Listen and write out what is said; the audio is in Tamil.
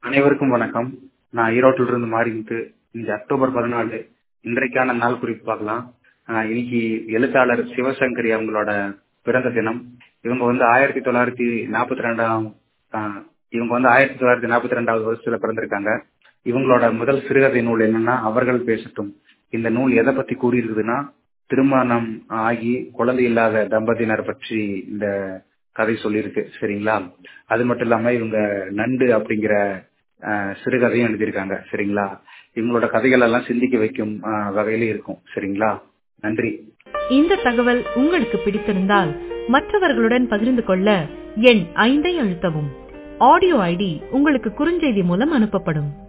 அனைவருக்கும் வணக்கம் நான் ஈரோட்டில் இருந்து மாறிட்டு இந்த அக்டோபர் பதினாலு இன்றைக்கான நாள் குறிப்பு பார்க்கலாம் ஆஹ் இன்னைக்கு எழுத்தாளர் சிவசங்கரி அவங்களோட பிறந்த தினம் இவங்க வந்து ஆயிரத்தி தொள்ளாயிரத்தி நாற்பத்தி ரெண்டாம் ஆஹ் இவங்க வந்து ஆயிரத்தி தொள்ளாயிரத்தி நாற்பத்தி ரெண்டாவது வருஷத்துல பிறந்திருக்காங்க இவங்களோட முதல் சிறுகதை நூல் என்னன்னா அவர்கள் பேசட்டும் இந்த நூல் எதை பத்தி கூறியிருக்குதுன்னா திருமணம் ஆகி குழந்தை இல்லாத தம்பதியினர் பற்றி இந்த கதை சொல்லியிருக்கு சரிங்களா அது மட்டும் இல்லாம இவங்க நண்டு அப்படிங்கிற ஆஹ், சிறுகதையும் எழுதியிருக்காங்க சரிங்களா இவங்களோட கதைகள் எல்லாம் சிந்திக்க வைக்கும் ஆஹ், வகையில இருக்கும் சரிங்களா நன்றி இந்த தகவல் உங்களுக்கு பிடித்திருந்தால் மற்றவர்களுடன் பகிர்ந்து கொள்ள எண் ஐந்தை அழுத்தவும் ஆடியோ ஐடி உங்களுக்கு குறுஞ்செய்தி மூலம் அனுப்பப்படும்